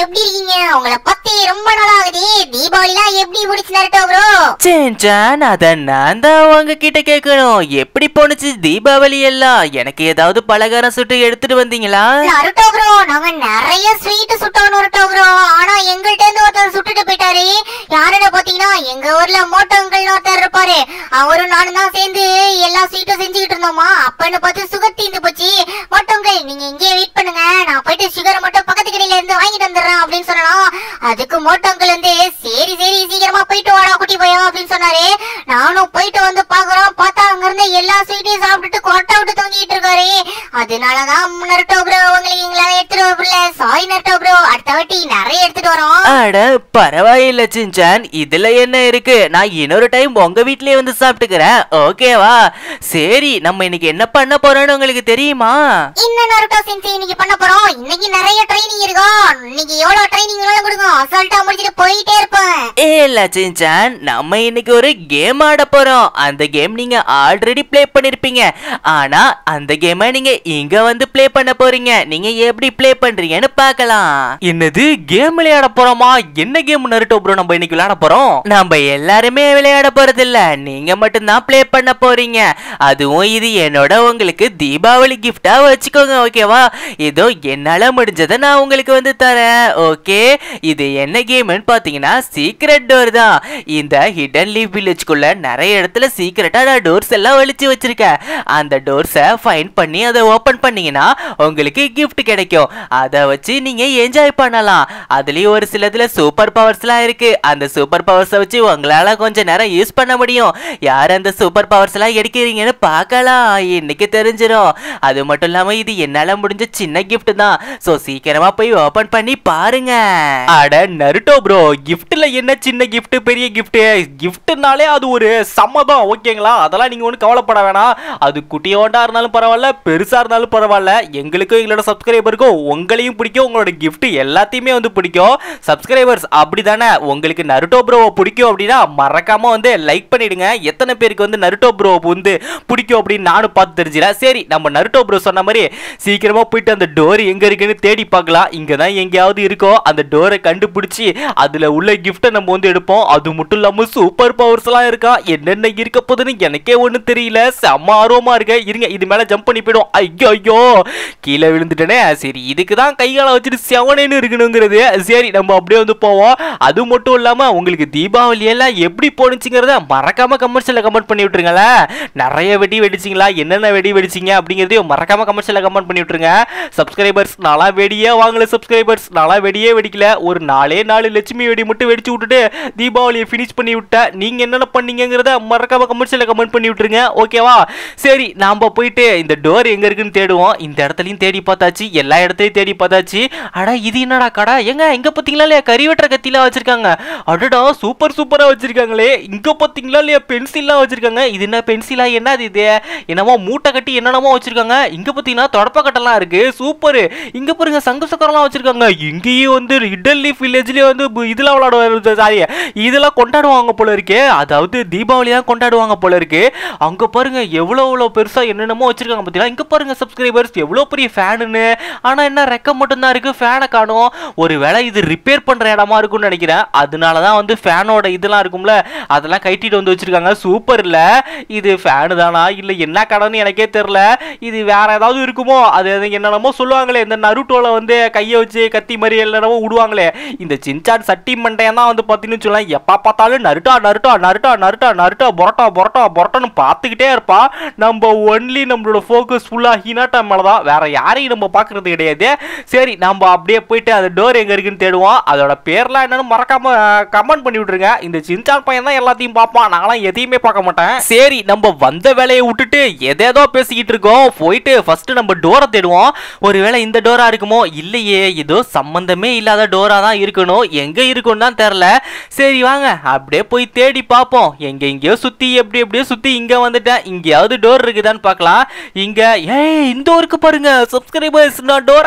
எப்படி இருக்கீங்க உங்களை பத்தி ரொம்ப நாள் ஆகுது தீபாவளிலாம் எப்படி முடிச்சு நரட்டோ ப்ரோ சேஞ்சான் அத நான் தான் உங்ககிட்ட கேட்கணும் எப்படி போனுச்சு தீபாவளி எல்லாம் எனக்கு ஏதாவது பலகாரம் சுட்டு எடுத்துட்டு வந்தீங்களா நருட்டோ ப்ரோ நாங்க நிறைய ஸ்வீட் சுட்டோம் நருட்டோ ப்ரோ ஆனா எங்கள்ட்ட இருந்து ஒருத்தர் சுட்டுட்டு போயிட்டாரு யாருன்னு பாத்தீங்கன்னா எங்க ஊர்ல மோட்டோ அங்கிள்னு ஒருத்தர் இருப்பாரு அவரும் நானும் தான் சேர்ந்து எல்லா ஸ்வீட்டும் செஞ்சுக்கிட்டு இருந்தோமா அப்பன்னு பார்த்து சுகர் தீந்து போச்சு மோட்டோ அங்கிள் நீங்க இங்கேயே வெயிட் பண்ணுங்க நான் போயிட்டு சுகரை மட்டும் பக்கத்து கடையில இருந்து வாங்கிட்டு வந்துடுறேன் அப்படின்னு சொன்னா அதுக்கு மோட்டோ அங்கிள் வந்து சரி சரி சீக்கிரமா போயிட்டு வாடா குட்டி போயும் அப்படின்னு சொன்னாரு நானும் போயிட்டு வந்து பாக்குறோம் பார்த்தா அங்க இருந்து எல்லா ஸ்வீட்டையும் சாப்பிட்டுட்டு கொட்டை விட்டு தொங்கிட்டு இருக்காரு அதனாலதான் நருட்டோ ப்ரோ உங்களுக்கு எங்களால எடுத்துட்டு வரல சாரி நருட்டோ ப்ரோ அடுத்த வாட்டி நிறைய எடுத்துட்டு வரோம் அட பரவாயில்ல சிஞ்சான் இதுல என்ன இருக்கு நான் இன்னொரு டைம் உங்க வீட்லயே வந்து சாப்பிட்டுக்கிறேன் ஓகேவா சரி நம்ம இன்னைக்கு என்ன பண்ண போறோம்னு உங்களுக்கு தெரியுமா என்ன நருட்டோ சென்சி இன்னைக்கு பண்ண போறோம் இன்னைக்கு நிறைய ட்ரைனிங் இருக்கும் இன்னைக்கு எவ்வளவு ட்ரைனிங் வேணாலும் கொடுங்க அசால்ட்டா முடிச்சிட்டு போயிட்டே இருப்பேன் ஏ இல்ல சிஞ்சான் நம்ம இன்னைக்கு ஒரு கேம் ஆட போறோம் அந்த கேம் நீங்க ஆல்ரெடி ப்ளே பண்ணிருப்பீங்க ஆனா அந்த கேமை நீங்க இங்க வந்து ப்ளே பண்ண போறீங்க நீங்க எப்படி ப்ளே பண்றீங்கன்னு பார்க்கலாம் என்னது கேம் விளையாட போறோமா என்ன கேம் நருட்டோ ப்ரோ நம்ம இன்னைக்கு விளையாட போறோம் நம்ம எல்லாருமே விளையாட போறது இல்ல நீங்க மட்டும்தான் ப்ளே பண்ண போறீங்க அதுவும் இது என்னோட உங்களுக்கு தீபாவளி கிஃப்டா வச்சுக்கோங்க ஓகேவா ஏதோ என்னால முடிஞ்சதை நான் உங்களுக்கு வந்து தரேன் ஓகே இது என்ன கேம்னு பாத்தீங்கன்னா சீக்ரெட் டோர் தான் இந்த ஹிடன் லீவ் வில்லேஜ்குள்ள நிறைய இடத்துல சீக்ரெட்டா நான் டோர்ஸ் எல்லாம் ஒளிச்சு வச்சிருக்கேன் அந்த டோர்ஸை ஃபைன் பண்ணி அதை ஓபன் பண்ணீங்கன்னா உங்களுக்கு கிஃப்ட் கிடைக்கும் அதை வச்சு நீங்க என்ஜாய் பண்ணலாம் அதுலயும் ஒரு சிலதுல சூப்பர் பவர்ஸ்லாம் இருக்கு அந்த சூப்பர் பவர்ஸை வச்சு உங்களால கொஞ்ச நேரம் யூஸ் பண்ண முடியும் யார் அந்த சூப்பர் பவர்ஸ் எல்லாம் எடுக்கிறீங்கன்னு பார்க்கலாம் இன்னைக்கு தெரிஞ்சிடும் அது மட்டும் இல்லாம இது என்னால முடிஞ்ச சின்ன கிஃப்ட் தான் சோ சீக்கிரமா போய் ஓபன் பண்ணி பாருங்க அட நருட்டோ ப்ரோ கிஃப்ட்ல என்ன சின்ன கிஃப்ட் பெரிய கிஃப்ட் கிஃப்ட்னாலே அது ஒரு சம்மதம் ஓகேங்களா அதெல்லாம் நீங்க ஒன்றும் கவலைப்பட வேணாம் அது குட்டியோண்டா இருந்தாலும் பரவாயில்ல பெருசா இருந்தாலும் பரவாயில்ல எங்களுக்கும் எங்களோட சப்ஸ்கிரைபருக்கும் உங்களையும் பிடிக்கும் உங்களோட gift எல்லாத்தையுமே வந்து பிடிக்கும் சப்ஸ்கிரைபர்ஸ் அப்படிதானே உங்களுக்கு நருட்டோ ப்ரோவை பிடிக்கும் அப்படின்னா மறக்காம வந்து லைக் பண்ணிடுங்க எத்தனை பேருக்கு வந்து நருட்டோ ப்ரோ வந்து பிடிக்கும் அப்படின்னு நானும் பார்த்து தெரிஞ்சுக்கிறேன் சரி நம்ம நருட்டோ ப்ரோ சொன்ன மாதிரி சீக்கிரமா போயிட்டு அந்த டோர் எங்க இருக்குன்னு தேடி பார்க்கலாம் இங்க தான் எங்கேயாவது இருக்கோ அந்த டோரை கண்டுபிடிச்சி அதுல உள்ள கிஃப்ட்டை நம்ம வந்து எடுப்போம் அது மட்டும் இல்லாம சூப்பர் பவர்ஸ் எல்லாம் இருக்கா என்னென்ன இருக்க போகுதுன்னு எனக்கே ஒன்றும் தெரியல செம்ம ஆர்வமா இருக்க இருங்க இது மேல ஜம்ப் பண்ணி போயிடும் ஐயோ ஐயோ கீழே விழுந்துட்டேனே சரி இதுக்கு தான் கைகால வச்சுட்டு செவனேன்னு இருக்கணுங்கிறது சரி நம்ம அப்படியே வந்து போவோம் அது மட்டும் இல்லாம உங்களுக்கு தீபாவளி எல்லாம் எப்படி போனுச்சுங்கிறத மறக்காம கமெண்ட்ஸ்ல கமெண்ட் பண்ணி விட்டுருங்களேன் நிறைய வெடி வெடிச்சிங்களா என்னென்ன வெடி வெடிச்சிங்க அப்படிங்கிறதையும் மறக்காம கமெண்ட்ஸ்ல கமெண்ட் பண்ணி விட்டுருங்க சப்ஸ்கிரைபர்ஸ் நாளா வெடியே வாங்கல சப்ஸ்கிரைபர்ஸ் நாளா வெடியே வெடிக்கல ஒரு நாலே நாலு லட்சுமி வெடி மட்டும் வெடிச்சு விட்டுட்டு தீபாவளியை ஃபினிஷ் பண்ணி விட்டேன் நீங்க என்னென்ன பண்ணீங்கிறத மறக்காம கமெண்ட்ஸ்ல கமெண்ட் பண்ணி விட்டுருங்க ஓகேவா சரி நாம போயிட்டு இந்த டோர் எங்க இருக்குன்னு தேடுவோம் இந்த இடத்துலயும் தேடி பார்த்தாச்சு எல்லா இடத்துலயும் தேடி பார்த்தாச்சு அட இது என்னடா கடை எங்க இங்க பாத்தீங்களா இல்லையா கறி வெட்டுற கத்திலாம் வச்சிருக்காங்க அடடா சூப்பர் சூப்பரா வச்சிருக்காங்களே இங்க பாத்தீங்களா இல்லையா பென்சில்லாம் வச்சிருக்காங்க இது என்ன பென்சிலா என்னது இது என்னமோ மூட்டை கட்டி என்னென்னமோ வச்சிருக்காங்க இங்க பாத்தீங்கன்னா தொடப்ப கட்டெல்லாம் இருக்கு சூப்பர் இங்க பாருங்க சங்கு சக்கரம்லாம் வச்சிருக்காங்க இங்கேயும் வந்து இடல் லீஃப் வில்லேஜ்லயே வந்து பு- இதெல்லாம் விளையாடுவாங்க சாரி இதெல்லாம் கொண்டாடுவாங்க போல இருக்கு அதாவது தீபாவளி தான் கொண்டாடுவாங்க போல இருக்கு அங்க பாருங்க எவ்வளவு எவ்வளவு பெருசா என்னென்னமோ வச்சிருக்காங்க பாத்தீங்களா இங்க பாருங்க சப்ஸ்கிரைபர்ஸ் எவ்வளவு பெரிய ஃபேனுன்னு ஆனா என்ன ரெக்க மட்டும் தான் இருக்கு ஃபேனை காணும் ஒருவேளை இது ரிப்பேர் பண்ற இடமா இருக்கும்னு நினைக்கிறேன் அதனால தான் வந்து ஃபேனோட இதெல்லாம் இருக்கும்ல அதெல்லாம் கட்டிட்டு வந்து வச்சிருக்காங்க சூப்பர் இல்ல இது ஃபேனு தானா இல்ல என்ன கடைன்னு எனக்கே தெரியல இது வேற ஏதாவது இருக்குமோ அது அது என்னென்னமோ சொல்லுவாங்களே இந்த நருட்டோல வந்து கையை வச்சு கத்தி மாதிரி என்னென்னமோ விடுவாங்களே இந்த சின்சான் சட்டி மண்டையன் தான் வந்து பார்த்தீங்கன்னு சொல்லலாம் எப்போ பார்த்தாலும் நருட்டா நருட்டா நருட்டா நருட்டா நருட்டா பொரட்டா பொரட்டா பொரட்டான்னு பார்த்துக்கிட்டே இருப்பா நம்ம ஒன்லி நம்மளோட ஃபோக்கஸ் ஃபுல்லாக ஹினாட்டா மேலே தான் வேற யாரையும் நம்ம பார்க்கறது கிடையாது சரி நம்ம அப்படியே போயிட்டு அந்த டோர் எங்கே இருக்குன்னு தேடுவோம் அதோட பேர்லாம் என்னன்னு மறக்காம கமெண்ட் பண்ணி விட்டுருங்க இந்த சின்சான் பையன் தான் எல்லாத்தையும் பார்ப்பான் நான்லாம் எதையுமே பார்க்க மாட்டேன் சரி நம்ம வந்த வேலையை விட்டுட்டு எதேதோ பேசிக்கிட்டு இருக்கோம் போயிட்டு ஃபர்ஸ்ட் நம்ம டோரை தேடுவோம் ஒருவேளை இந்த டோரா இருக்குமோ இல்லையே ஏதோ சம்பந்தமே இல்லாத டோரா தான் இருக்கணும் எங்க இருக்குன்னு தான் தெரில சரி வாங்க அப்படியே போய் தேடி பார்ப்போம் எங்க எங்கேயோ சுத்தி எப்படி எப்படியோ சுத்தி இங்க வந்துட்டேன் இங்கேயாவது டோர் இருக்குதான்னு பார்க்கலாம் இங்க ஏய் இந்த ஊருக்கு பாருங்க சப்ஸ்கிரைபர்ஸ் நான் டோரை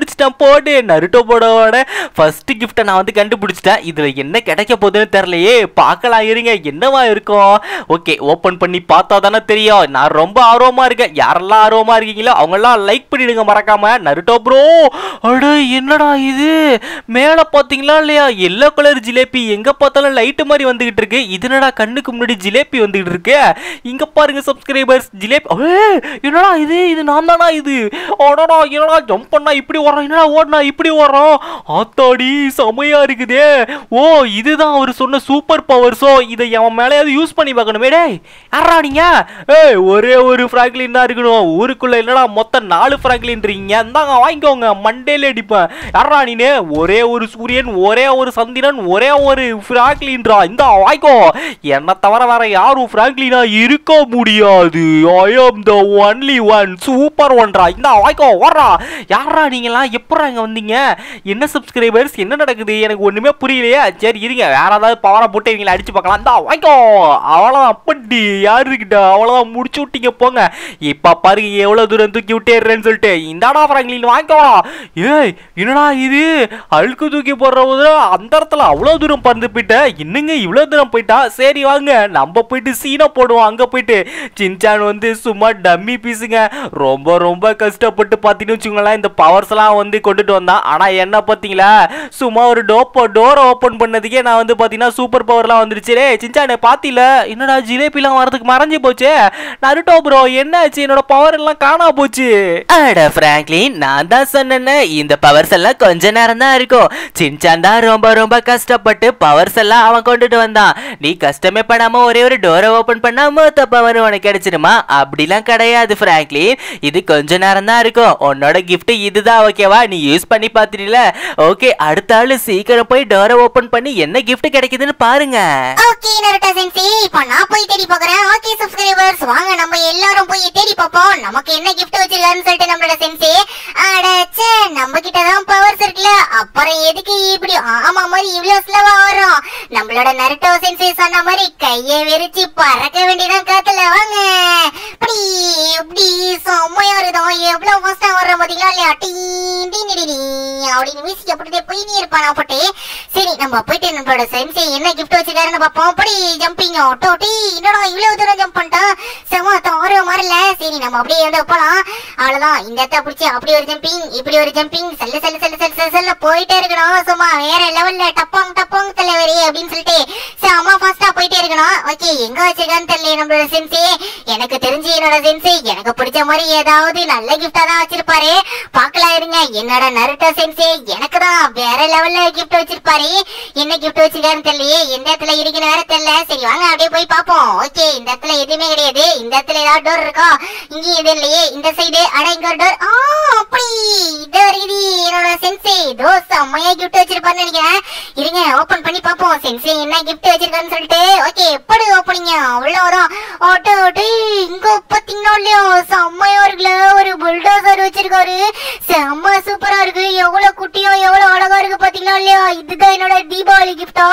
கண்டுபிடிச்சிட்டேன் போடு நருட்டோ போடோட ஃபர்ஸ்ட் கிஃப்ட்டை நான் வந்து கண்டுபிடிச்சிட்டேன் இதுல என்ன கிடைக்க போகுதுன்னு தெரியலையே பார்க்கலாம் இருங்க என்னவா இருக்கும் ஓகே ஓபன் பண்ணி பார்த்தா தானே தெரியும் நான் ரொம்ப ஆர்வமா இருக்கேன் யாரெல்லாம் ஆர்வமா இருக்கீங்களோ அவங்கெல்லாம் லைக் பண்ணிடுங்க மறக்காம நருட்டோ ப்ரோ அட என்னடா இது மேல பாத்தீங்களா இல்லையா எல்லோ கலர் ஜிலேபி எங்க பார்த்தாலும் லைட் மாதிரி வந்துகிட்டு இருக்கு இது என்னடா கண்ணுக்கு முன்னாடி ஜிலேபி வந்துகிட்டு இருக்கு இங்க பாருங்க சப்ஸ்கிரைபர்ஸ் ஜிலேபி ஏய், என்னடா இது இது நான் தானா இது அடடா என்னடா ஜம்ப் பண்ணா இப்படி வரோம் என்னடா ஓடனா இப்படி வரோம் ஆத்தாடி செமையா இருக்குதே ஓ இதுதான் அவர் சொன்ன சூப்பர் பவர்ஸோ இதை அவன் மேலேயாவது யூஸ் பண்ணி பார்க்கணுமே டேய் யாரா நீங்க ஏய் ஒரே ஒரு ஃப்ராங்க்லின் தான் இருக்கணும் ஊருக்குள்ள என்னடா மொத்தம் நாலு ஃப்ராங்க்லின்றீங்க இந்தாங்க வாங்கிக்கோங்க மண்டேல அடிப்பேன் யாரா நீனே ஒரே ஒரு சூரியன் ஒரே ஒரு சந்திரன் ஒரே ஒரு ஃப்ராங்க்லின்றா இந்த வாங்கிக்கோ என்ன தவிர வேற யாரும் ஃப்ராங்க்லினா இருக்க முடியாது ஐ ஆம் த ஒன்லி ஒன் சூப்பர் ஒன்றா இந்த வாய்க்கோ ஓடுறா யாரா நீங்களாம் எப்படா இங்க வந்தீங்க என்ன சப்ஸ்கிரைபர்ஸ் என்ன நடக்குது எனக்கு ஒண்ணுமே புரியலையே சரி இருங்க வேற ஏதாவது பவரை போட்டு இவங்களை அடிச்சு பார்க்கலாம் இந்த வாய்க்கோ அவ்வளோதான் அப்படி யாருக்கிட்ட அவ்வளோதான் முடிச்சு விட்டீங்க போங்க இப்ப பாருங்க எவ்வளவு தூரம் தூக்கி விட்டேறேன்னு சொல்லிட்டு இந்தாடா ஃப்ராங்க்லின் வாங்கிக்கோ ஏய் என்னடா இது அழுக்கு தூக்கி போடுறது அந்த இடத்துல அவ்வளோ தூரம் பறந்து போயிட்டேன் இன்னுங்க இவ்வளோ தூரம் போயிட்டா சரி வாங்க நம்ம போயிட்டு சீனை போடுவோம் அங்கே போயிட்டு சின்சான் வந்து சும்மா டம்மி பீஸுங்க ரொம்ப ரொம்ப கஷ்டப்பட்டு பார்த்தீங்கன்னு வச்சுக்கோங்களேன் இந்த பவர்ஸ் எல்லாம் வந்து கொண்டுட்டு வந்தான் ஆனால் என்ன பார்த்தீங்களா சும்மா ஒரு டோப்போ டோரை ஓப்பன் பண்ணதுக்கே நான் வந்து பார்த்தீங்கன்னா சூப்பர் பவர்லாம் வந்துருச்சு ரே சின்சானே பாத்தில என்னடா ஜிலேபிலாம் வரதுக்கு மறைஞ்சு போச்சு நருட்டோ ப்ரோ என்னாச்சு என்னோட பவர் எல்லாம் காணா போச்சு அட பிராங்க்லின் நான் தான் சொன்னேன்னு இந்த பவர்ஸ் எல்லாம் கொஞ்ச நேரம் தான் இருக்கும் சின்சான் தான் ரொம்ப ரொம்ப கஷ்டப்பட்டு பவர்ஸ் எல்லாம் அவன் கொண்டுட்டு வந்தான் நீ கஷ்டமே படாம ஒரே ஒரு டோரை ஓபன் பண்ணா மொத்த பவர் உனக்கு கிடைச்சிருமா அப்படிலாம் கிடையாது பிராங்க்லின் இது கொஞ்ச நேரம் தான் இருக்கும் உன்னோட gift இதுதான் ஓகேவா நீ யூஸ் பண்ணி பார்த்துட்டீல ஓகே அடுத்த ஆளு சீக்கிரம் போய் டோரை ஓபன் பண்ணி என்ன gift கிடைக்குதுன்னு பாருங்க ஓகே நருட்டா சென்சி இப்போ நான் போய் தேடி பார்க்கறேன் ஓகே சப்ஸ்கிரைபர்ஸ் வாங்க நம்ம எல்லாரும் போய் தேடி பார்ப்போம் நமக்கு என்ன gift வச்சிருக்காருன்னு சொல்லிட்டு நம்மளோட சென்சி அடச்சே நம்ம கிட்ட தான் பவர்ஸ் இருக்குல்ல அப்புறம் எதுக்கு இப்படி ஆமா மாதிரி இவ்வளவு ஸ்லோவா வரும் நம்மளோட நருட்டோ சென்சி சொன்ன மாதிரி கையை விரிச்சு பறக்க வேண்டியதான் காத்துல வாங்க இப்படி இப்படி செம்மையா இருக்குதோ எவ்வளவு ஃபாஸ்டா வர்ற பாத்தீங்களா இல்லையா டீ டீ டீ டீ அப்படின்னு வீசி அப்படியே போயினே இருப்பான் அப்பட்டு சரி நம்ம போயிட்டு நம்மளோட சென்சி என்ன gift வச்சிருக்காருன்னு பார்ப்போம் அப்படி ஜம்பிங் ஆட்டோ டீ என்னடா இவ்வளவு தூரம் ஜம்ப் பண்ணிட்டான் செம தார மாறல சரி நம்ம அப்படியே வந்து போலாம் அவ்வளவுதான் இந்த இடத்த பிடிச்சி அப்படி ஒரு ஜம்பிங் இப்படி ஒரு ஜம்பிங் செல்ல செல்ல செல்ல செல்ல செல்ல செல்ல போயிட்டே இருக்கணும் சும்மா வேற லெவல்ல டப்பாங் டப்பாங் தலைவரே அப்படின்னு சொல்லிட்டு செம ஃபாஸ்டா போயிட்டே இருக்கணும் ஓகே எங்க வச்சிருக்கான்னு தெரியல நம்மளோட சென்சி எனக்கு தெரிஞ்சு என்னோட சென்சி எனக்கு பிடிச்ச மாதிரி ஏதாவது நல்ல கிஃப்டா தான் வச்சிருப்பாரு பார்க்கலாம் இருங்க என்னோட நருட்டோ சென்சி எனக்கு தான் வேற லெவல்ல கிஃப்ட் வச்சிருப்பாரு என்ன கிஃப்ட் வச்சிருக்காருன்னு தெரியலையே எந்த இடத்துல இருக்குன்னு வேற தெரியல சரி வாங்க அப்படியே போய் பார்ப்போம் ஓகே இந்த இடத்துல எதுவுமே கிடையாது இந்த இடத்துல ஏதாவது டோர் இருக்கா இங்கேயும் எதுவும் இல்லையே இந்த சைடு அட இங்க ஒரு டோர் ஆ அப்படி இது வருகிறது என்னோட சென்சி இதோ செம்மையா கிஃப்ட் வச்சிருப்பாருன்னு நினைக்கிறேன் இருங்க ஓபன் பண்ணி பார்ப்போம் சென்சி என்ன கிஃப்ட் வச்சிருக்காருன்னு சொல்லிட்டு ஓகே எப்படி ஓப்பனிங்க அவ்வளவுதான் ஆட்டோ ஆட்டோ இங்க பாத்தீங்கன்னா இல்லையா செம்மையா இருக்குல்ல ஒரு புல்டோசர் வச்சிருக்காரு செம்ம சூப்பரா இருக்கு எவ்வளவு குட்டியோ எவ்வளவு அழகா இருக்கு பாத்தீங்களா இல்லையா இதுதான் என்னோட தீபாவளி கிஃப்டா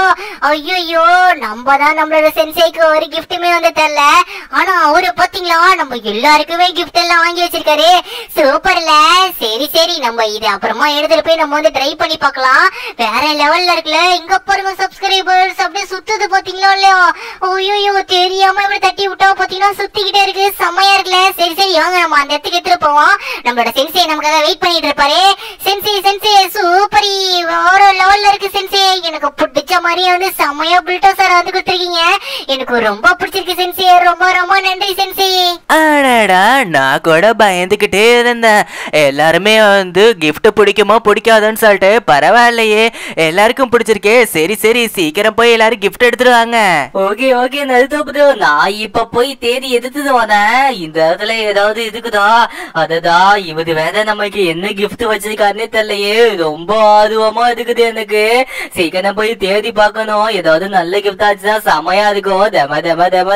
ஐயோ நம்ம தான் நம்மளோட சென்சேக்கு ஒரு கிஃப்ட்டுமே வந்து தரல ஆனா அவரு பாத்தீங்களா நம்ம எல்லாருக்குமே கிஃப்ட் எல்லாம் வாங்கி வச்சிருக்காரு சூப்பர்ல சரி சரி நம்ம இது அப்புறமா எடுத்துட்டு போய் நம்ம வந்து ட்ரை பண்ணி பார்க்கலாம் வேற லெவல்ல இருக்குல்ல இங்க பாருங்க சப்ஸ்கிரைபர்ஸ் அப்படியே சுத்துது பாத்தீங்களா இல்லையா ஐயோ தெரியாம இப்படி தட்டி விட்டா பாத்தீங்கன்னா சுத்திக்கிட்டே இருக்கு செம்மையா இருக்குல்ல சரி சரி வாங்க நம்ம அந்த இடத்துக்கு எடுத்துட்டு போவோம் நம்மளோட சென்சே நமக்காக வெயிட் பண்ணிட்டு இருப்பாரு சென்சே சென்சே சூப்பரி வேற லெவல்ல இருக்கு சென்சே எனக்கு பிடிச்ச மாதிரியே வந்து செம்மையா புல்டோசர் வந்து கொடுத்துருக்கீங்க எனக்கு ரொம்ப பிடிச்சிருக்கு சென்சே ரொம்ப ரொம்ப நன்றி சென்சே அடடா நான் கூட பயந்துக்கிட்டே இருந்தேன் எல்லாருமே வந்து gift பிடிக்குமோ பிடிக்காதுன்னு சொல்லிட்டு பரவாயில்லையே எல்லாருக்கும் பிடிச்சிருக்கே சரி சரி சீக்கிரம் போய் எல்லாரும் gift எடுத்துட்டு வாங்க ஓகே ஓகே நருத்தோ ப்ரோ நான் இப்ப போய் தேடி எடுத்துட்டு வரேன் இந்த இடத்துல ஏதாவது இருக்குதா அததான் இவரு வேற நமக்கு என்ன gift வச்சிருக்காருன்னே தெரியலையே ரொம்ப ஆர்வமா இருக்குது எனக்கு சீக்கிரம் போய் தேடி பார்க்கணும் ஏதாவது நல்ல gift ஆச்சுன்னா செமையா இருக்கும் தம தம தம தம தம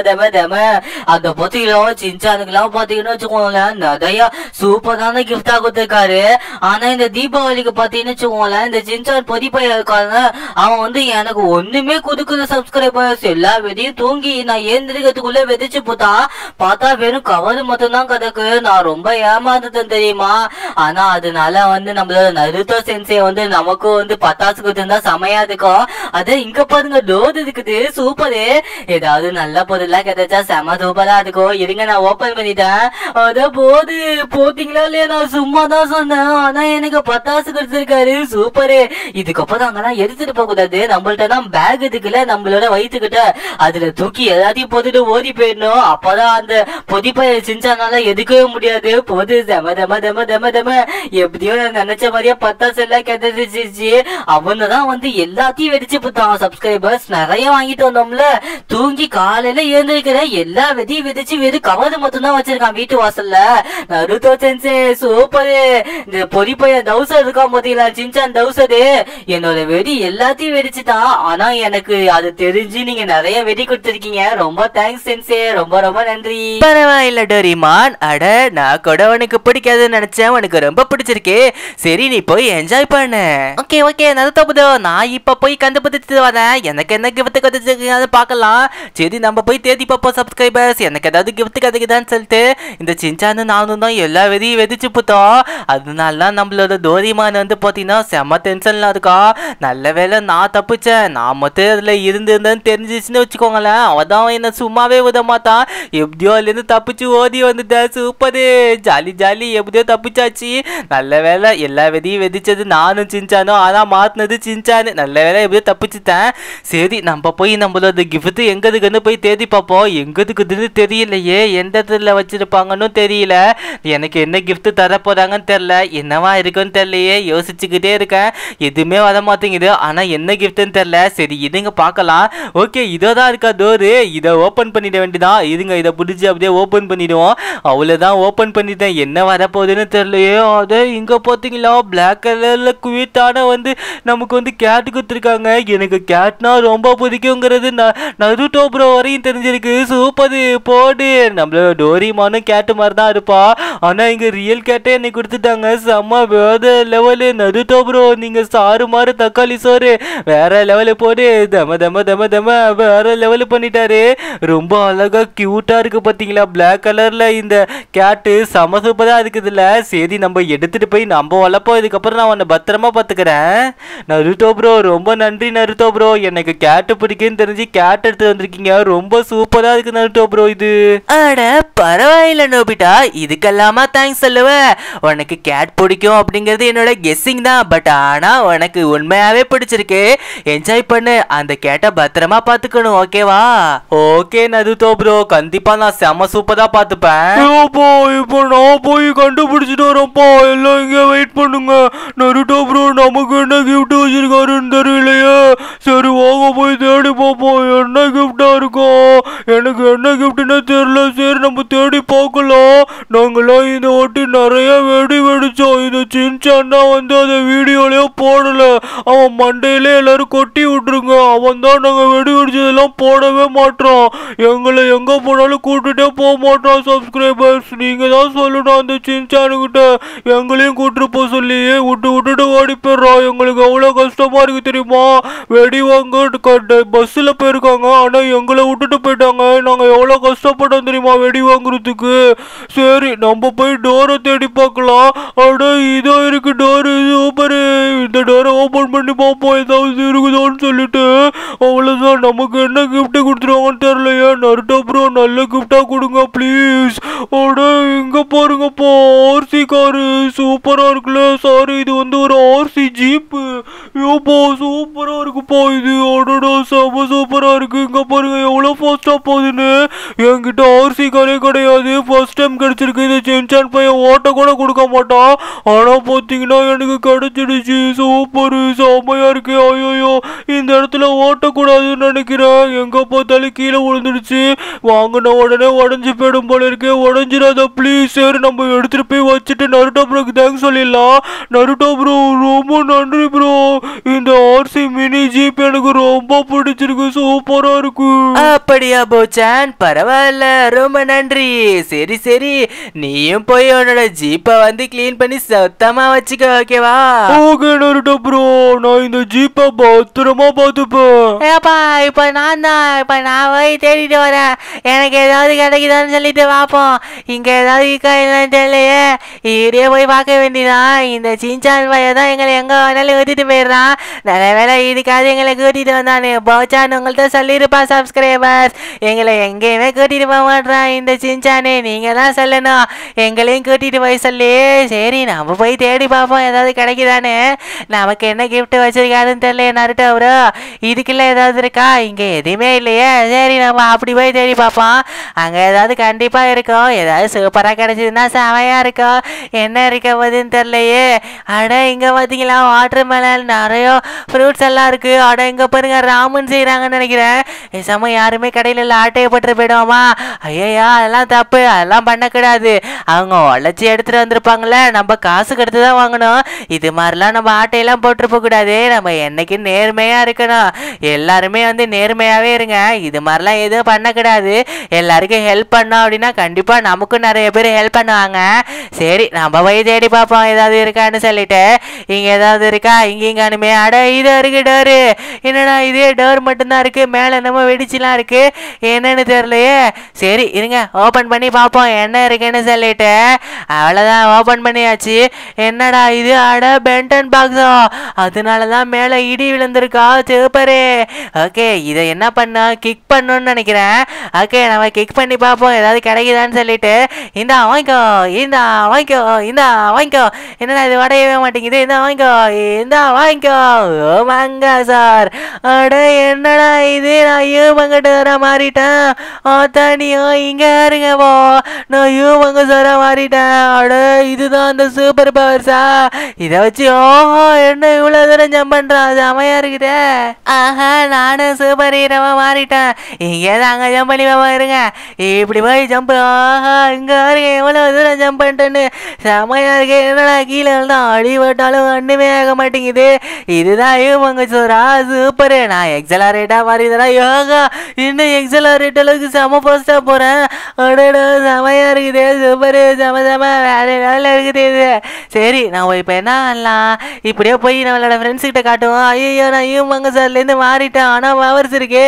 தெம அந்த பாத்தீங்களா சின்சானுக்குலாம் பாத்தீங்கன்னா வச்சுக்கோங்களேன் நிறைய சூப்பரான கிஃப்டா கொடுத்துருக்காரு ஆனா இந்த தீபாவளிக்கு பாத்தீங்கன்னு வச்சுக்கோங்களேன் இந்த சின்சான் பொதிப்பையா இருக்காங்க அவன் வந்து எனக்கு ஒண்ணுமே கொடுக்குற சப்ஸ்கிரைபர்ஸ் எல்லா வெடியும் தூங்கி நான் ஏந்திரிக்கிறதுக்குள்ள வெடிச்சு போட்டா பார்த்தா வெறும் கவர் மட்டும்தான் கிடக்கு நான் ரொம்ப ஏமாந்துட்டேன் தெரியுமா ஆனா அதனால வந்து நம்மளோட நருத்தோ சென்சே வந்து நமக்கும் வந்து பட்டாசு கொடுத்திருந்தா செமையா இருக்கும் அது இங்க பாருங்க டோர் இருக்குது சூப்பரு ஏதாவது நல்ல பொருளா கிடைச்சா செம சூப்பரா இருக்கும் இருங்க நான் ஓபன் பண்ணிட்டேன் அத போது போத்தீங்களா இல்லையா நான் சும்மா தான் சொன்னேன் ஆனா எனக்கு பட்டாசு கொடுத்திருக்காரு சூப்பரு இதுக்கப்புறம் அங்கெல்லாம் எடுத்துட்டு போக கூடாது நம்மள்ட்ட தான் பேக் இருக்குல்ல நம்மளோட வயிற்றுக்கிட்ட அதுல தூக்கி எல்லாத்தையும் போட்டுட்டு ஓடி போயிடணும் அப்பதான் அந்த பொதிப்பைய செஞ்சானால எடுக்கவே முடியாது போது தெம தெம தெம தெம தெம எப்படியோ நான் நினைச்ச மாதிரியே பத்தாசு எல்லாம் கிடைச்சிச்சு அவனு தான் வந்து எல்லாத்தையும் வெடிச்சு போட்டான் சப்ஸ்கிரைபர்ஸ் நிறைய வாங்கிட்டு வந்தோம்ல தூங்கி காலையில எழுந்திருக்கிற எல்லா வெடியும் வெடிச்சு வெறும் கவது மட்டும் தான் வச்சிருக்கான் வீட்டு வாசல்ல நருத்தோ சென்சே சூப்பரு இந்த பொறிப்பைய தௌசர் இருக்கான் பாத்தீங்களா சின்சான் தௌசரு என்னோட வெடி எல்லாத்தையும் வெடிச்சுட்டான் ஆனா எனக்கு அது தெரிஞ்சு நீங்க நிறைய வெடி கொடுத்துருக்கீங்க ரொம்ப தேங்க்ஸ் சென்சே ரொம்ப ரொம்ப நன்றி பரவாயில்ல டோரிமான் அட நான் கூட உனக்கு பிடிக்காதுன்னு நினைச்சேன் உனக்கு ரொம்ப பிடிச்சிருக்கு சரி நீ போய் என்ஜாய் பண்ணு ஓகே ஓகே நடுத்தப்புதோ நான் இப்ப போய் கண்டுபிடிச்சிட்டு வரேன் எனக்கு என்ன கிஃப்ட் கிடைச்சிருக்குன்னு பார்க்கலாம் சரி நம்ம போய் தேடி பார்ப்போம் சப்ஸ்கிரைபர்ஸ் எனக்கு ஏதாவது கிஃப்ட் கிடைக்குதான்னு சொல்லிட்டு இந்த சின்சானு நானும் தான் எல்லா வெறியும் வெதிச்சு புத்தோம் அதனால தான் நம்மளோட டோரிமான் வந்து பார்த்தீங்கன்னா செம்ம டென்ஷன்ல இருக்கா நல்ல வேளை நான் தப்பிச்சேன் நான் மட்டும் அதில் இருந்திருந்தேன்னு தெரிஞ்சிச்சுன்னு வச்சுக்கோங்களேன் அவன் தான் என்னை சும்மாவே விட மாட்டான் எப்படியோ அதுலேருந்து தப்பிச்சு ஓடி வந்துட்டேன் சூப்பரு ஜாலி ஜாலி எப்படியோ தப்பிச்சாச்சு நல்ல வேளை எல்லா வெதியும் வெதிச்சது நானும் சின்சானும் ஆனால் மாற்றினது சின்சானு நல்ல வேளை எப்படியோ தப்பிச்சுட்டேன் சரி நம்ம போய் நம்மளோட கிஃப்ட் எங்க இருக்குன்னு போய் தேடி பார்ப்போம் எங்க இருக்குதுன்னு தெரியலையே எந்த இடத்துல வச்சிருப்பாங்கன்னு தெரியல எனக்கு என்ன gift தர போறாங்கன்னு தெரியல என்னவா இருக்குன்னு தெரியலையே யோசிச்சுக்கிட்டே இருக்கேன் எதுவுமே வர மாட்டேங்குது ஆனா என்ன கிஃப்ட்னு தெரியல சரி இதுங்க பார்க்கலாம் ஓகே இதோ தான் இருக்கா டோரு இதை ஓப்பன் பண்ணிட வேண்டியதான் இதுங்க இதை பிடிச்சி அப்படியே ஓப்பன் பண்ணிடுவோம் அவ்வளோதான் ஓப்பன் பண்ணிட்டேன் என்ன வரப்போகுதுன்னு தெரியலையே அதே இங்கே பார்த்தீங்களா பிளாக் கலரில் குவித்தான வந்து நமக்கு வந்து கேட்டு கொடுத்துருக்காங்க எனக்கு கேட்னா ரொம்ப பிடிக்குங்கிறது ந- நருட்டோ ப்ரோ வரையும் தெரிஞ்சிருக்கு சூப்பர் போடு நம்மளோட டோரிமானும் கேட்டு மாதிரி தான் இருப்பா ஆனால் இங்கே ரியல் கேட்டே என்னை கொடுத்துட்டாங்க செம்ம வேற லெவலு நருட்டோ ப்ரோ நீங்கள் சாறு மாறு தக்காளி சோறு வேற லெவலு போடு தம தம தம தம வேற லெவலு பண்ணிட்டாரு ரொம்ப அழகா கியூட்டா இருக்கு பாத்தீங்களா Black கலர்ல இந்த கேட்டு செம சூப்பரா இருக்குதுல்ல சரி நம்ம எடுத்துட்டு போய் நம்ம வளர்ப்போம் இதுக்கப்புறம் நான் உன்னை பத்திரமா பாத்துக்கிறேன் நருட்டோ ப்ரோ ரொம்ப நன்றி நருட்டோ ப்ரோ எனக்கு கேட்டு பிடிக்குன்னு தெரிஞ்சு கேட் எடுத்து வந்திருக்கீங்க ரொம்ப சூப்பரா இருக்கு நருட்டோ ப்ரோ இது அட பரவாயில்ல நோபிட்டா இதுக்கெல்லாமா தேங்க்ஸ் சொல்லுவேன் உனக்கு கேட் பிடிக்கும் அப்படிங்கிறது என்னோட கெஸ்ஸிங் தான் பட் ஆனா உனக்கு உண்மையாவே பிடிச்சிருக்கு என்ஜாய் பண்ணு அந்த கேட்டை பத்திரமா பாத்துக்கணும் ஓகேவா ஓகே நதுதோ ப்ரோ கண்டிப்பா நான் செம சூப்பரா பாத்துப்பேன் ஐயோப்பா இப்போ நான் போய் கண்டுபிடிச்சிட்டு வரேன்ப்பா எல்லாம் இங்கே வெயிட் பண்ணுங்க நருட்டோ ப்ரோ நமக்கு என்ன கிஃப்ட் வச்சிருக்காருன்னு தெரியலையே சரி வாங்க போய் தேடி பார்ப்போம் என்ன கிஃப்டா இருக்கும் எனக்கு என்ன கிஃப்ட்னே தெரியல சரி நம்ம தேடி பார்க்கலாம் நாங்களாம் இதை ஒட்டி நிறைய வெடி வெடிச்சோம் இந்த சின்சான் தான் வந்து அதை வீடியோலயே போடல அவன் மண்டையிலே எல்லாரும் கொட்டி விட்டுருங்க அவன் தான் நாங்கள் வெடி வெடிச்சதெல்லாம் போடவே மாட்டோம் எங்களை எங்கே போனாலும் கூட்டிகிட்டே போக மாட்டோம் சப்ஸ்கிரைபர்ஸ் நீங்கள் தான் சொல்லணும் அந்த சின்சானுக்கிட்ட எங்களையும் கூட்டிட்டு போக சொல்லி விட்டு விட்டுட்டு ஓடி போயிடுறோம் எங்களுக்கு எவ்வளோ கஷ்டமா இருக்கு தெரியுமா வெடி வாங்க பஸ்ஸில் போயிருக்காங்க ஆனால் எங்களை விட்டுட்டு போயிட்டாங்க நாங்கள் எவ்வளோ கஷ்டப்பட்டோம் தெரியுமா வெடி வாங்குறதுக்கு சரி நம்ம போய் டோரை தேடி பார்க்கலாம் அட இதோ இருக்கு டோரு சூப்பரு இந்த டோரை ஓப்பன் பண்ணி பார்ப்போம் ஏதாவது இருக்குதோன்னு சொல்லிட்டு அவ்வளோதான் நமக்கு என்ன gift கொடுத்துருவாங்கன்னு தெரியலையே நருட்டோ ப்ரோ நல்ல gift-ஆ கொடுங்க ப்ளீஸ் அட இங்க பாருங்கப்பா ஆர்சி காரு சூப்பரா இருக்குல்ல சாரி இது வந்து ஒரு ஆர்சி ஜீப்பு ஐயோப்பா சூப்பரா இருக்குப்பா இது அடடா செம சூப்பரா இருக்கு இங்க பாருங்க எவ்வளவு ஃபாஸ்டா போகுதுன்னு என்கிட்ட ஆர்சி காரே கிடையாது ஃபர்ஸ்ட் டைம் கிடைச்சிருக்கு இந்த சென்சான் பையன் ஓட்ட கூட கொடுக்க மாட்டான் ஆனா பாத்தீங்கன்னா எனக்கு கிடைச்சிடுச்சு சூப்பர் செமையா இருக்கு ஐயோ இந்த இடத்துல ஓட்டக்கூடாதுன்னு நினைக்கிறேன் எங்க பார்த்தாலும் கீழே விழுந்துடுச்சு வாங்கின உடனே உடஞ்சி போயிடும் போல இருக்கு உடஞ்சிடாத ப்ளீஸ் சரி நம்ம எடுத்துட்டு போய் வச்சுட்டு நருட்டோ ப்ரோக்கு தேங்க்ஸ் சொல்லிடலாம் நருட்டோ ப்ரோ ரொம்ப நன்றி ப்ரோ இந்த ஆர்சி மினி ஜீப் எனக்கு ரொம்ப பிடிச்சிருக்கு சூப்பரா இருக்கு அப்ப அப்படியா போச்சான் பரவாயில்ல ரொம்ப நன்றி சரி சரி நீயும் போய் உன்னோட ஜீப்பை வந்து க்ளீன் பண்ணி சுத்தமா வச்சுக்க ஓகேவா ஓகே நருட்டோ ப்ரோ நான் இந்த ஜீப்பை பத்திரமா பார்த்துப்பேன் ஏப்பா இப்போ நான் தான் இப்போ நான் போய் தேடிட்டு வரேன் எனக்கு ஏதாவது கிடைக்குதான்னு சொல்லிட்டு பார்ப்போம் இங்கே ஏதாவது இருக்கா என்னன்னு தெரியலையே இப்படியே போய் பார்க்க வேண்டியதான் இந்த சின்சான் பையன் தான் எங்களை எங்கே வேணாலும் ஊற்றிட்டு போயிடுறான் நல்ல வேலை இதுக்காவது எங்களை கூட்டிகிட்டு வந்தானு போச்சான் உங்கள்கிட்ட சொல்லியிருப்பா சப்ஸ்கிரைபர்ஸ் எங்களை எங்கேயுமே கூட்டிகிட்டு போக மாட்றான் இந்த சின்சானே நீங்கள் தான் சொல்லணும் எங்களையும் கூட்டிகிட்டு போய் சொல்லி சரி நம்ம போய் தேடி பார்ப்போம் ஏதாவது கிடைக்குதானே நமக்கு என்ன gift வச்சிருக்காருன்னு தெரியல நருட்டோ ப்ரோ இதுக்குள்ள ஏதாவது இருக்கா இங்கே எதுவுமே இல்லையே சரி நம்ம அப்படி போய் தேடி பார்ப்போம் அங்கே ஏதாவது கண்டிப்பாக இருக்கும் ஏதாவது சூப்பராக கிடைச்சதுன்னா செமையாக இருக்கும் என்ன இருக்க போகுதுன்னு தெரியலையே அட இங்கே பார்த்தீங்களா வாட்டர் மெலன் நிறைய ஃப்ரூட்ஸ் எல்லாம் இருக்குது அட இங்கே பாருங்க ராமன் செய்கிறாங்கன்னு நினைக்கிறேன் பேசாம யாருமே கடையில் இல்லை ஆட்டையை போட்டு போயிடுவோமா ஐயா அதெல்லாம் தப்பு அதெல்லாம் பண்ணக்கூடாது அவங்க உழைச்சி எடுத்துகிட்டு வந்திருப்பாங்களே நம்ம காசு கெடுத்து தான் வாங்கணும் இது மாதிரிலாம் நம்ம ஆட்டையெல்லாம் போட்டுருப்ப கூடாது நம்ம என்னைக்கு நேர்மையாக இருக்கணும் எல்லாருமே வந்து நேர்மையாகவே இருங்க இது மாதிரிலாம் எதுவும் பண்ணக்கூடாது எல்லாருக்கும் ஹெல்ப் பண்ணோம் அப்படின்னா கண்டிப்பாக நமக்கும் நிறைய பேர் ஹெல்ப் பண்ணுவாங்க சரி நம்ம போய் தேடி பார்ப்போம் ஏதாவது இருக்கான்னு சொல்லிட்டு இங்கே ஏதாவது இருக்கா இங்கேயும் காணுமே அட இது இருக்கு டோரு என்னடா இதே டோர் மட்டும்தான் இருக்கு மேலே என்னமோ வெடிச்சுலாம் இருக்கு என்னன்னு தெரியலையே சரி இருங்க ஓப்பன் பண்ணி பார்ப்போம் என்ன இருக்குன்னு சொல்லிட்டு அவ்வளோதான் ஓப்பன் பண்ணியாச்சு என்னடா இது அட பென்டன் பாக்ஸா அதனால தான் மேலே இடி விழுந்திருக்கா சூப்பரு ஓகே இதை என்ன பண்ண கிக் பண்ணணும்னு நினைக்கிறேன் ஓகே நம்ம கிக் பண்ணி பார்ப்போம் ஏதாவது கிடைக்குதான்னு சொல்லிட்டு இந்தா வாங்கிக்கோ இந்தா வாங்கிக்கோ இந்தா வாங்கிக்கோ என்னடா இது உடையவே மாட்டேங்குது இந்தா வாங்கிக்கோ இந்தா வாங்கிக்கோ ஓ மங்க சார் அட என்னடா இது நான் யூமங்கிட்ட வர மாறிட்டேன் ஆத்தாடியோ இங்க இருங்க போ நான் யூமங்க சார மாறிட்டேன் அட இதுதான் அந்த சூப்பர் பவர்ஸா இதை வச்சு ஓஹோ என்ன இவ்வளோ தூரம் ஜம்ப் பண்ணுறான் செமையா இருக்குதே ஆஹா நானும் சூப்பர் ஹீரோவா மாறிட்டேன் இங்கே தான் அங்கே ஜம்ப் பண்ணி பாப்பா இருங்க இப்படி போய் ஜம்ப் ஆஹா இங்கே இருங்க எவ்வளோ தூரம் ஜம்ப் பண்ணிட்டேன்னு செமையா இருக்கு என்னடா கீழே தான் அடி போட்டாலும் ஒன்றுமே ஆக மாட்டேங்குது இதுதான் யூமங்க சோரா சூப்பர் நான் எக்ஸலாரேட்டாக மாறிதரா யோகா இன்னும் எக்ஸலாரேட் அளவுக்கு செம போஸ்ட்டாக போகிறேன் அடடா செமையா இருக்குது சூப்பர் செம செம வேற வேலை இருக்குது இது சரி நம்ம இப்போ என்ன பண்ணலாம் இப்படியே போய் நம்மளோட ஃப்ரெண்ட்ஸ் கிட்ட காட்டுவோம் ஐயோ நான் யூமங்க சார்லேருந்து மாறிட்டேன் ஆனால் பவர்ஸ் இருக்கு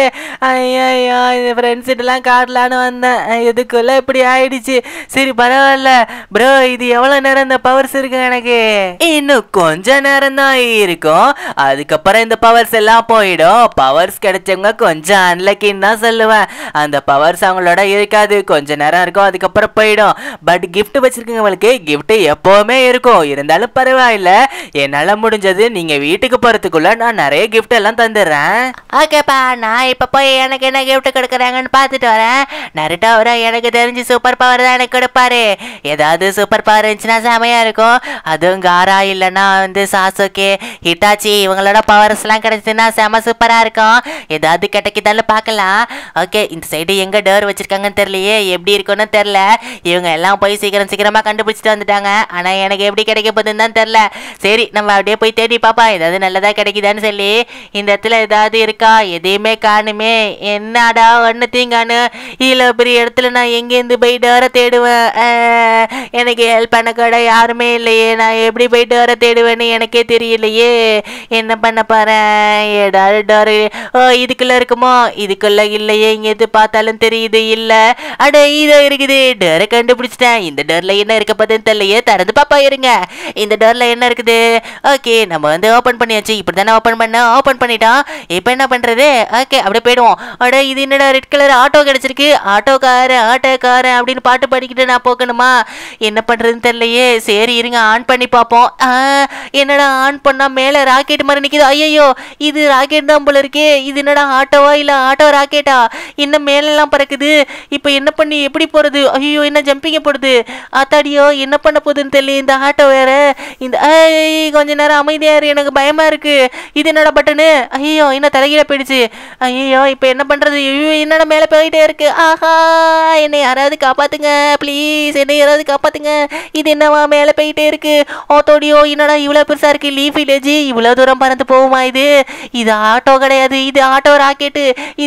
ஐயோ இந்த ஃப்ரெண்ட்ஸ் கிட்டலாம் காட்டலான்னு வந்தேன் இதுக்குள்ள இப்படி ஆயிடுச்சு சரி பரவாயில்ல ப்ரோ இது எவ்வளோ நேரம் இந்த பவர்ஸ் இருக்கு எனக்கு இன்னும் கொஞ்ச நேரம் தான் இருக்கும் அதுக்கப்புறம் இந்த பவர்ஸ் எல்லாம் போயிடும் பவர்ஸ் கிடைச்சவங்க கொஞ்சம் அன்லக்கின்னு தான் சொல்லுவேன் அந்த பவர்ஸ் அவங்களோட இருக்காது கொஞ்ச நேரம் இருக்கும் அதுக்கப்புறம் போயிடும் பட் gift வச்சிருக்கவங்களுக்கு gift எப்பவுமே இருக்கும் இருந்தாலும் பரவாயில்ல என்னால முடிஞ்சது நீங்க வீட்டுக்கு போறதுக்குள்ள நான் நிறைய gift எல்லாம் தந்துடுறேன் ஓகேப்பா நான் இப்ப போய் எனக்கு என்ன gift கொடுக்குறாங்கன்னு பார்த்துட்டு வரேன் நருட்டோ அவரோ எனக்கு தெரிஞ்சு சூப்பர் பவர் தான் எனக்கு கொடுப்பாரு ஏதாவது சூப்பர் பவர் இருந்துச்சுன்னா செமையா இருக்கும் அதுவும் காரா இல்லைன்னா வந்து சாசுகே ஹிட்டாச்சி இவங்களோட பவர்ஸ்லாம் கிடைச்சதுன்னா செம சூப்பரா இருக்கும் ஏதாவது கிடைக்குதாலும் பார்க்கலாம் ஓகே இந்த சைடு எங்க டோர் வச்சிருக்காங்கன்னு தெரியலையே எப்படி இருக்கும்னு தெரியல இவங்க எல்லாம் போய் சீக்கிரம் சீக்கிரமா கண்டுபிடிச்சிட்டு வந்துட்டாங்க ஆனா எனக்கு எப்படி கிடைக்க போகுதுன்னு தான் தெரியல சரி நம்ம அப்படியே போய் தேடி பாப்பா ஏதாவது நல்லதா கிடைக்குதான்னு சொல்லி இந்த இடத்துல ஏதாவது இருக்கா எதையுமே காணுமே என்னடா ஒன்னுத்தையும் காணு இவ்வளோ பெரிய இடத்துல நான் எங்கேருந்து போய் டோர தேடுவேன் அஹ், எனக்கு ஹெல்ப் பண்ண கூட யாருமே இல்லையே நான் எப்படி போய் டோர தேடுவேன்னு எனக்கே தெரியலையே என்ன பண்ண போறேன் ஏதாவது டோரு ஓ இதுக்குள்ள இருக்குமோ இதுக்குள்ள இல்லையே இங்க எது பார்த்தாலும் தெரியுது இல்ல அட இதோ இருக்குது டோரை கண்டுபிடிச்சிட்டேன் இந்த டோர்ல என்ன இருக்க போதுன்னு தெரியலையே திறந்து பாப்பா இருங்க இந்த டோர்ல என்ன இருக்குது ஓகே நம்ம வந்து ஓபன் பண்ணியாச்சு இப்படி தானே ஓபன் பண்ண ஓபன் பண்ணிட்டோம் இப்போ என்ன பண்றது ஓகே அப்படியே போயிடுவோம் அட இது என்னடா ரெட் கலர் ஆட்டோ கிடைச்சிருக்கு ஆட்டோக்காரன் ஆட்டோக்காரன் அப்படின்னு பாட்டு பாடிக்கிட்டு நான் போக்கணுமா என்ன பண்றதுன்னு தெரியலையே சரி இருங்க ஆன் பண்ணி பார்ப்போம் ஆ, என்னடா ஆன் பண்ணா மேலே ராக்கெட் மாதிரி நிக்குது ஐயோ இது ராக்கெட் தான் போல இருக்கே இது என்னடா ஆட்டோவா இல்ல ஆட்டோ ராக்கெட்டா இன்னும் மேலெல்லாம் பறக்குது இப்போ என்ன பண்ணி எப்படி போறது ஐயோ என்ன ஜம்பிங்க போடுது ஆத்தாடியோ என்ன பண்ண போகுதுன்னு தெரியல இந்த ஆட்டோ வேற இந்த ஐய், கொஞ்ச நேரம் அமைதியா இரு எனக்கு பயமா இருக்கு இது என்னடா பட்டனு ஐயோ என்ன தலைகீழ போயிடுச்சு ஐயோ இப்போ என்ன பண்றது ஐயோ என்னடா மேலே போயிட்டே இருக்கு ஆஹா என்னை யாராவது காப்பாத்துங்க ப்ளீஸ் என்னை யாராவது காப்பாத்துங்க இது என்னவா மேலே போயிட்டே இருக்கு ஓத்தோடியோ என்னடா இவ்வளோ பெருசா இருக்கு லீஃப் வில்லேஜ் இவ்வளோ தூரம் பறந்து போகுமா இது இது ஆட்டோ கிடையாது இது ஆட்டோ ராக்கெட்டு இது என்னடா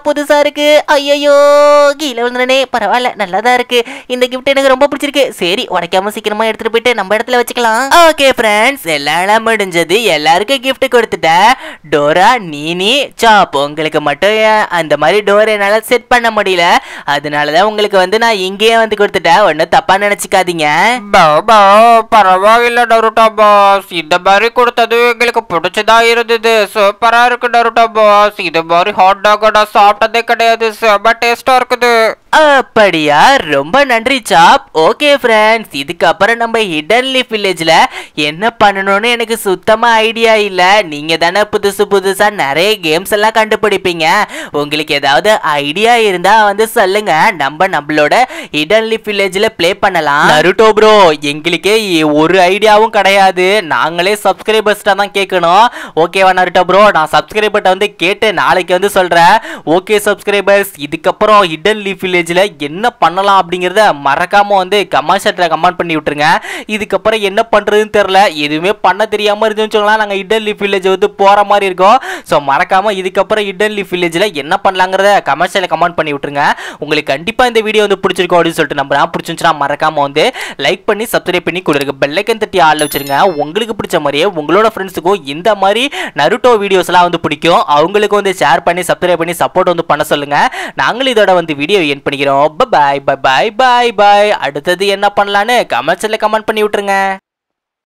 புதுசா இருக்கு ஐயோ கீழே விழுந்தனே பரவாயில்ல நல்லாதான் இருக்கு இந்த கிஃப்ட் எனக்கு ரொம்ப பிடிச்சிருக்கு சரி உடைக்காம சீக்கிரமா எடுத்துட்டு போயிட்டு நம்ம இடத்துல வச்சுக்கலாம் ஓகே ஃப்ரெண்ட்ஸ் எல்லாம் முடிஞ்சது எல்லாருக்கும் gift கொடுத்துட்டேன் டோரா நீனி சாப் உங்களுக்கு மட்டும் ஏன் அந்த மாதிரி டோர் என்னால செட் பண்ண முடியல அதனாலதான் உங்களுக்கு வந்து நான் இங்கேயே வந்து கொடுத்துட்டேன் ஒன்றும் தப்பா நினைச்சுக்காதீங்க பாபா பரவாயில்ல நருட்டா பாஸ் இந்த மாதிரி கொடுத்தது எங்களுக்கு பிடிச்சதா இருந்தது சூப்பரா இருக்கு நருட்டா பாஸ் இது மாதிரி ஹாட் டாக் நான் சாப்பிட்டதே கிடையாது செம்ம டேஸ்டா இருக்குது அப்படியா ரொம்ப நன்றி சாப் ஓகே ஃப்ரெண்ட்ஸ் இதுக்கப்புறம் நம்ம ஹிடன் லீஃப் வில்லேஜில் என்ன பண்ணணும்னு எனக்கு சுத்தமாக ஐடியா இல்லை நீங்கள் தானே புதுசு புதுசாக நிறைய கேம்ஸ் எல்லாம் கண்டுபிடிப்பீங்க உங்களுக்கு ஏதாவது ஐடியா இருந்தால் வந்து சொல்லுங்க நம்ம நம்மளோட ஹிடன் லீஃப் வில்லேஜில் ப்ளே பண்ணலாம் நருட்டோ ப்ரோ எங்களுக்கே ஒரு ஐடியாவும் கிடையாது நாங்களே சப்ஸ்கிரைபர்ஸ்ட்டாக தான் கேட்கணும் ஓகேவா நருட்டோ ப்ரோ நான் சப்ஸ்கிரைபர்ட்ட வந்து கேட்டு நாளைக்கு வந்து சொல்கிறேன் ஓகே சப்ஸ்கிரைபர்ஸ் இதுக்கப்புறம் ஹிடன் லீஃப் வில்லேஜில் என்ன பண்ணலாம் அப்படிங்கிறத மறக்காம வந்து கமெண்ட் செட்டில் கமெண்ட் பண்ணி விட்டுருங்க இதுக்கப்புறம் என்ன பண்ணுறதுன்னு தெரில எதுவுமே பண்ண தெரியாமல் இருந்துன்னு வச்சுக்கோங்களேன் நாங்கள் ஹிடன் லீஃப் வில்லேஜ் வந்து போகிற மாதிரி இருக்கோம் ஸோ மறக்காம இதுக்கப்புறம் ஹிடன் லீஃப் வில்லேஜில் என்ன பண்ணலாங்கிறத கமெண்ட் செட்டில் கமெண்ட் பண்ணி விட்டுருங்க உங்களுக்கு கண்டிப்பாக இந்த வீடியோ வந்து பிடிச்சிருக்கும் அப்படின்னு சொல்லிட்டு நம்புறேன் பிடிச்சிருந்துச்சுன்னா மறக்காம வந்து லைக் பண்ணி சப்ஸ்கிரைப் பண்ணி கொடுங்க பெல்லைக்கன் தட்டி ஆள் வச்சிருங்க உங்களுக்கு பிடிச்ச மாதிரியே உங்களோட ஃப்ரெண்ட்ஸுக்கும் இந்த மாதிரி நருட்டோ வீடியோஸ்லாம் வந்து பிடிக்கும் அவங்களுக்கு வந்து ஷேர் பண்ணி சப்ஸ்கிரைப் பண்ணி சப்போர்ட் வந்து பண்ண சொல்லுங்க நாங்களும் இதோட வந்து வீடியோ என் பண்ணிக்கிறோம் பாய் பாய் பாய் பாய் பாய் அடுத்தது என்ன பண்ணலான்னு கமெண்ட்ஸில் கமெண்ட் பண்ணி விட்டுருங்க